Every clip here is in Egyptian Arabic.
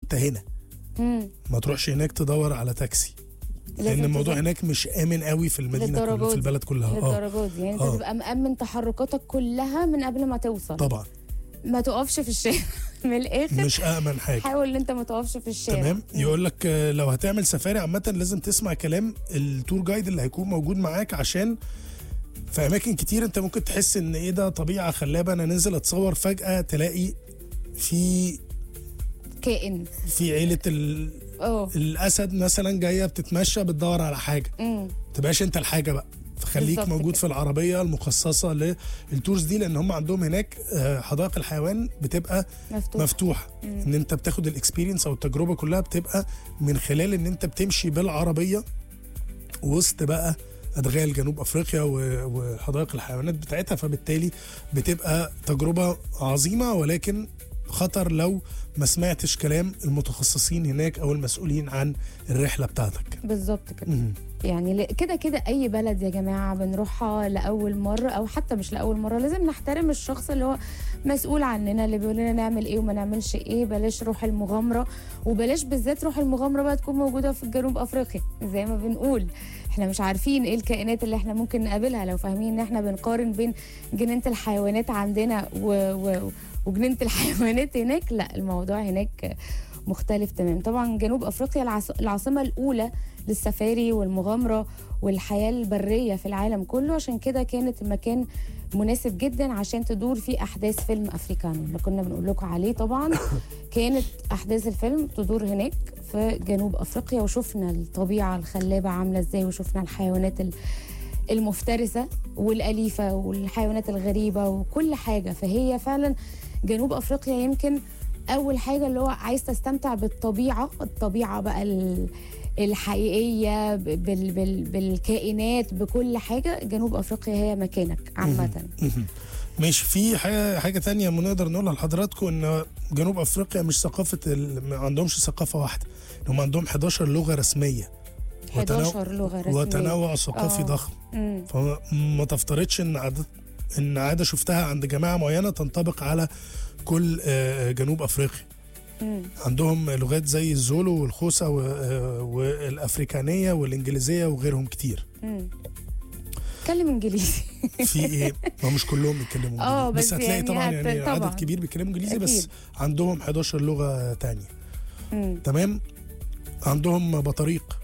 انت هنا مم. ما تروحش هناك تدور على تاكسي لان لازم الموضوع تظبط هناك مش امن قوي في المدينه كلها للدرجة في دي. البلد كلها اه للدرجه دي يعني انت آه. تبقى مأمن تحركاتك كلها من قبل ما توصل طبعا ما تقفش في الشارع من الاخر مش امن حاجه حاول ان انت ما تقفش في الشارع تمام يقول لك آه، لو هتعمل سفاري عامه لازم تسمع كلام التور جايد اللي هيكون موجود معاك عشان في اماكن كتير انت ممكن تحس ان ايه ده طبيعه خلابه انا نازل اتصور فجاه تلاقي في كائن في عيله ال... اه الاسد مثلا جايه بتتمشى بتدور على حاجه امم تبقاش انت الحاجه بقى فخليك بالظبط موجود كده. في العربيه المخصصه للتورز دي لان هم عندهم هناك آه، حدائق الحيوان بتبقى مفتوح مفتوحه ان انت بتاخد الاكسبيرينس او التجربه كلها بتبقى من خلال ان انت بتمشي بالعربيه وسط بقى ادغال جنوب افريقيا و- وحدائق الحيوانات بتاعتها فبالتالي بتبقى تجربه عظيمه ولكن خطر لو ما سمعتش كلام المتخصصين هناك او المسؤولين عن الرحله بتاعتك بالظبط كده مم. يعني ل- كده كده اي بلد يا جماعه بنروحها لاول مره او حتى مش لاول مره لازم نحترم الشخص اللي هو مسؤول عننا اللي بيقول لنا نعمل ايه وما نعملش ايه بلاش روح المغامره وبلاش بالذات روح المغامره بقى تكون موجوده في جنوب افريقيا زي ما بنقول احنا مش عارفين ايه الكائنات اللي احنا ممكن نقابلها لو فاهمين ان احنا بنقارن بين جنينه الحيوانات عندنا و... و... وجنينه الحيوانات هناك لا الموضوع هناك مختلف تمام طبعا جنوب افريقيا العاص... العاصمه الاولى للسفاري والمغامره والحياه البريه في العالم كله عشان كده كانت المكان مناسب جدا عشان تدور فيه احداث فيلم افريكانو اللي كنا بنقول لكم عليه طبعا كانت احداث الفيلم تدور هناك في جنوب افريقيا وشفنا الطبيعه الخلابه عامله ازاي وشفنا الحيوانات ال- المفترسه والاليفه والحيوانات الغريبه وكل حاجه فهي فعلا جنوب افريقيا يمكن اول حاجه اللي هو عايز تستمتع بالطبيعه الطبيعه بقى ال- الحقيقيه ب- بال بال بالكائنات بكل حاجه جنوب افريقيا هي مكانك عامه مهم. ماشي في حاجه حاجه تانية ما نقدر نقولها لحضراتكم ان جنوب افريقيا مش ثقافه ال... ما عندهمش ثقافه واحده هم عندهم 11 لغه رسميه 11 لغه رسميه وتنوع ثقافي آه. ضخم مم. فما تفترضش ان عادة ان عاده شفتها عند جماعه معينه تنطبق على كل آه، جنوب افريقيا مم. عندهم لغات زي الزولو والخوسه و- آه، والافريكانيه والانجليزيه وغيرهم كتير مم. اتكلم انجليزي في ايه ما مش كلهم بيتكلموا آه، انجليزي بس بس هتلاقي يعني طبعا هت- يعني طبعاً. عدد كبير بيتكلموا انجليزي بس أكيد. عندهم 11 لغه تانية مم. تمام عندهم بطريق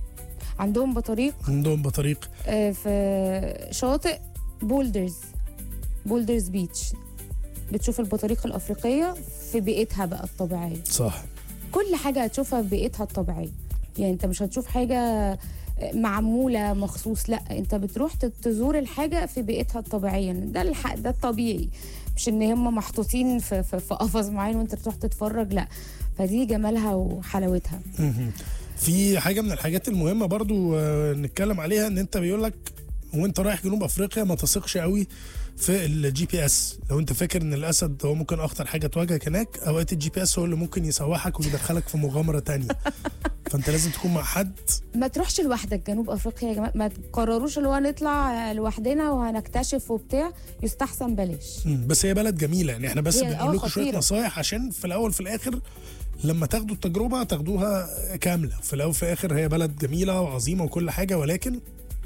عندهم بطريق عندهم بطريق آه، في شاطئ بولدرز بولدرز بيتش بتشوف البطاريق الأفريقية في بيئتها بقى الطبيعية صح كل حاجة هتشوفها في بيئتها الطبيعية يعني انت مش هتشوف حاجة معمولة مخصوص لا انت بتروح ت- تزور الحاجة في بيئتها الطبيعية ده الحق ده الطبيعي مش ان هم محطوطين في في في قفص معين وانت تروح تتفرج لا فدي جمالها وحلاوتها مهم. في حاجه من الحاجات المهمه برضو آه، نتكلم عليها ان انت بيقول لك وانت رايح جنوب افريقيا ما تثقش قوي في الجي بي اس لو انت فاكر ان الاسد هو ممكن اخطر حاجه تواجهك هناك اوقات الجي بي اس هو اللي ممكن يسوحك ويدخلك في مغامره تانية فانت لازم تكون مع حد ما تروحش لوحدك جنوب افريقيا يا جماعه ما تقرروش اللي هو نطلع لوحدنا وهنكتشف وبتاع يستحسن بلاش مم، بس هي بلد جميله يعني احنا بس هي- بنقول آه، لكم شويه خطيرة. نصايح عشان في الاول في الاخر لما تاخدوا التجربه تاخدوها كامله في الاول في الاخر هي بلد جميله وعظيمه وكل حاجه ولكن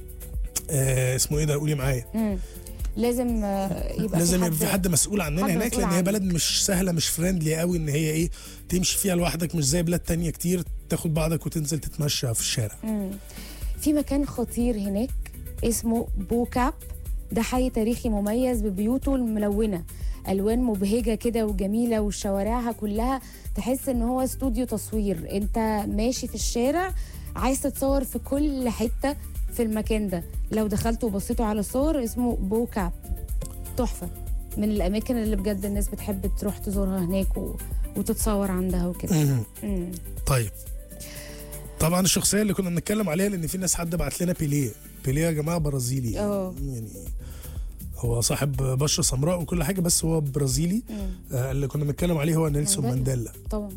آه اسمه ايه ده قولي معايا مم. لازم آه، يبقى لازم في يبقى في حد مسؤول عننا حد هناك مسؤول لان هي عنك. بلد مش سهله مش فريندلي قوي ان هي ايه تمشي فيها لوحدك مش زي بلاد تانية كتير تاخد بعضك وتنزل تتمشى في الشارع مم. في مكان خطير هناك اسمه بوكاب ده حي تاريخي مميز ببيوته الملونه الوان مبهجه كده وجميله وشوارعها كلها تحس ان هو استوديو تصوير انت ماشي في الشارع عايز تتصور في كل حته في المكان ده لو دخلتوا وبصيتوا على الصور اسمه بوكاب تحفه من الاماكن اللي بجد الناس بتحب تروح تزورها هناك و... وتتصور عندها وكده مهم. مم. طيب طبعا الشخصيه اللي كنا بنتكلم عليها لان في ناس حد بعت لنا بيليه بيليه يا جماعه برازيلي اه. يعني هو صاحب بشره سمراء وكل حاجه بس هو برازيلي مم. آه اللي كنا بنتكلم عليه هو نيلسون مانديلا. مانديلا طبعا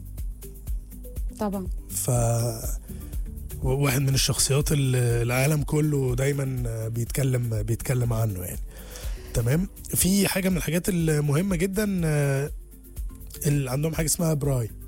طبعا ف واحد من الشخصيات اللي العالم كله دايما بيتكلم بيتكلم عنه يعني تمام في حاجه من الحاجات المهمه جدا آه، اللي عندهم حاجه اسمها براي